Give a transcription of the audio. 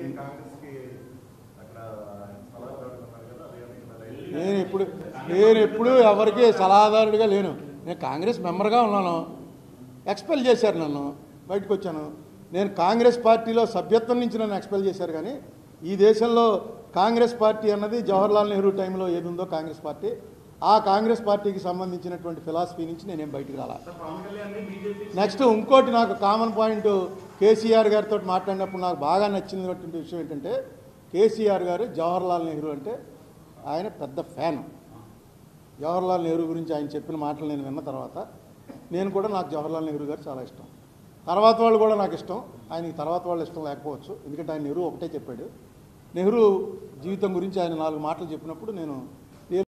కాంగ్రెస్కి అక్కడ సలహా పెడుతున్నారు కదా అదేమి ఇక్కడ రైతు నేను ఎప్పుడు నేను ఎప్పుడు ఎవరికి సలహాదారుడిగా లేను నేను కాంగ్రెస్ మెంబర్గా ఉన్నాను ఎక్స్పెల్ చేశారు నన్ను బయటకు వచ్చాను నేను కాంగ్రెస్ పార్టీలో సభ్యత్వం నుంచి నన్ను ఎక్స్పెల్ చేశారు కానీ ఈ దేశంలో కాంగ్రెస్ పార్టీ అన్నది జవహర్లాల్ నెహ్రూ టైంలో ఏది ఉందో కాంగ్రెస్ పార్టీ ఆ కాంగ్రెస్ పార్టీకి సంబంధించినటువంటి ఫిలాసఫీ నుంచి నేనేం బయటికి రాలా పవన్ కళ్యాణ్ బీజేపీ నెక్స్ట్ ఇంకోటి నాకు కామన్ పాయింట్ కేసీఆర్ గారితో మాట్లాడినప్పుడు నాకు బాగా నచ్చినటువంటి విషయం ఏంటంటే కేసీఆర్ గారు జవహర్లాల్ నెహ్రూ అంటే ఆయన పెద్ద ఫ్యాన్ జవహర్లాల్ నెహ్రూ గురించి ఆయన చెప్పిన మాటలు నేను విన్న తర్వాత నేను కూడా నాకు జవహర్లాల్ నెహ్రూ గారు చాలా ఇష్టం తర్వాత వాళ్ళు కూడా నాకు ఇష్టం ఆయనకి తర్వాత వాళ్ళు ఇష్టం లేకపోవచ్చు ఎందుకంటే ఆయన నెహ్రూ ఒకటే చెప్పాడు నెహ్రూ జీవితం గురించి ఆయన నాలుగు మాటలు చెప్పినప్పుడు నేను